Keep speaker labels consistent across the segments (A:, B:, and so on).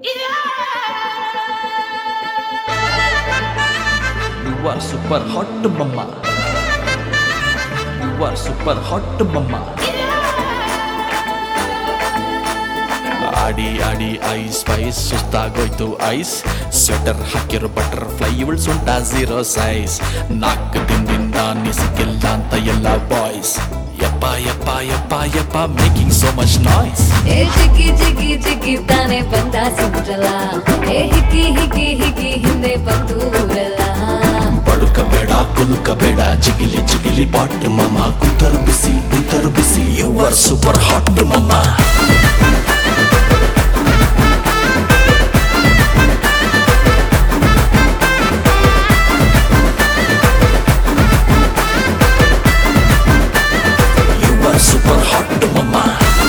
A: You are super hot mama. You are super hot mama. ಆಡಿ ಆಡಿ ice spice ಸುಸ್ತಾಗೋಯ್ತು ice sweater ಹಾಕಿರೋ butterfly ಇವಳು ಸೊಂಟ ಝೀರೋ ಸೈಜ್ ನಾಲ್ಕು ದಿನದಿಂದ ನಿಸಿಕಿಲ್ಲ ಅಂತ ಎಲ್ಲ ಬಾಯ್ಸ್ ಯಪ್ಪ ಯಪ್ಪ ಯಪ್ಪ ಯಪ್ಪ ಮೇಕಿಂಗ್ ಸೋ ಮಚ್ ನಾಯ್ಸ್
B: ಏ ಜಿಗಿ ಜಿಗಿ ಜಿಗಿ ತಾನೆ ಬಂದ ಸಿಂಡ್ರಲ್ಲ ಏ ಹಿಕ್ಕಿ ಹಿಕ್ಕಿ ಹಿಕ್ಕಿ ಹಿಂದೆ ಬಂದು ಊರಲ್ಲ
A: ಬಡುಕಬೇಡ ಕುಲುಕಬೇಡ ಜಿಗಿಲಿ ಜಿಗಿಲಿ ಬಾಟ್ ಮಮ್ಮ ಕುಂತರು ಬಿಸಿ ಕುಂತರು ಬಿಸಿ you are super hot mama You are super hot mama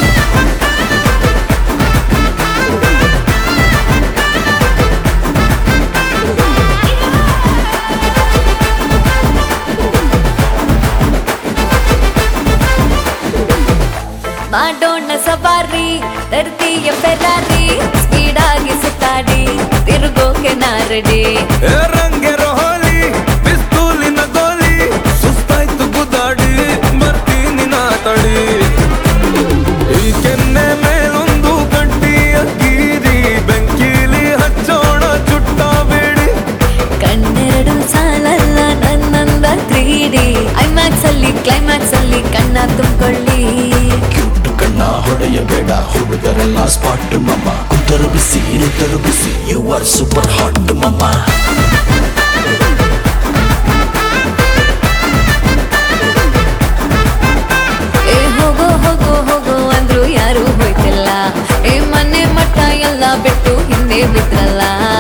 B: ಮಾಡೋಣ ಸವಾರಿ ತರ್ತೀಯ ಫೆರಾರಿ ಸ್ಪೀಡ್ ಆಗಿ ಸುತ್ತಾಡಿ ತಿರುಗೋಕೆ ನಾರಡಿ
C: ಏ ರಂಗೆ ರೋಹಲಿ ಪಿಸ್ತೂಲಿನ ಗೋಲಿ ಸುಸ್ತಾಯ್ತು ಗುದ್ದಾಡಿ ಬರ್ತೀನಿ ನಾ ತಡಿ ಈ ಕೆನ್ನೆ ಮೇಲೊಂದು ಗಂಟಿಯ ಗೀರಿ ಬೆಂಕಿಲಿ ಹಚ್ಚೋಣ ಚುಟ್ಟ ಬೇಡಿ
B: ಕಣ್ಣೆರಡು ಸಾಲಲ್ಲ ನನ್ನಂದ ಕ್ರೀಡಿ ಐಮ್ಯಾಕ್ಸ್ ಅಲ್ಲಿ ಕ್ಲೈಮ್ಯಾಕ್ಸ್ ಅಲ್ಲಿ ಕಣ್ಣ ತುಂಬಿಕೊಳ್ಳಿ
A: ಕ್ಯೂಟ್ ಕಣ್ಣ ಹೊಡೆಯಬೇಡ ಹುಡುಗರೆಲ್ಲ ಸ್ಪಾಟ್ ಮಮ್ಮ ಕುಂತರು ಬಿಸಿ ನಿಂತರು ಬಿಸಿ you are super hot mama
B: ಏ ಹೋಗೋ ಹೋಗೋ ಹೋಗೋ ಅಂದ್ರು ಯಾರು ಹೋಯ್ತಿಲ್ಲ ಏ ಮನೆ ಮಠ ಎಲ್ಲ ಬಿಟ್ಟು ಹಿಂದೆ ಬಿದ್ರಲ್ಲ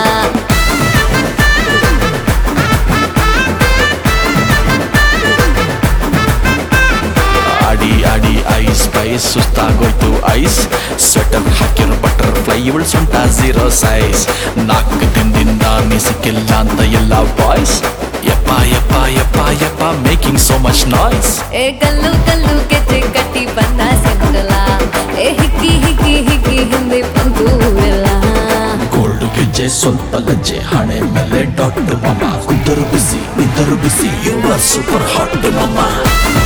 A: ಆಡಿ ಆಡಿ ಐಸ್ ಸ್ಪೈಸ್ ಸುಸ್ತಾಗೋಯ್ತು ಐಸ್ ಸ್ವೆಟರ್ ಹಾಕಿರೋ ಬಟರ್ ಫ್ಲೈ ಇವಳು ಸೊಂಟ ಝೀರೋ ಸೈಜ್ ನಾಲ್ಕು ದಿನದಿಂದ ನಿಸಿಕಿಲ್ಲ ಅಂತ ಎಲ್ಲ ಬಾಯ್ಸ್ ಯಪ್ಪ ಯಪ್ಪ ಯಪ್ಪ ಯಪ್ಪ ಮೇಕಿಂಗ್ ಸೋ ಮಚ್ ನಾಯ್ಸ್
B: ಏ ಕಲ್ಲು ಕಲ್ಲು ಗೆಜ್ಜೆ ಕಟ್ಟಿ ಬಂದ ಸಿಂಗಲ್ಲ ಏ ಹಿಕ್ಕಿ ಹಿಕ್ಕಿ ಹಿಕ್ಕಿ ಹಿಂದೆ ಬಂದು ಊರೆಲ್ಲ
A: ಗೋಲ್ಡ್ ಗೆಜ್ಜೆ ಸ್ವಲ್ಪ ಗಜ್ಜೆ ಹಣೆ ಮೇಲೆ ಡಾಟ್ ಮಮ್ಮ ಕುಂತರು ಬಿಸಿ ನಿಂತರು ಬಿಸಿ ಯು ಆರ್ ಸೂಪರ್ ಹಾಟ್ ಮಮ್ಮ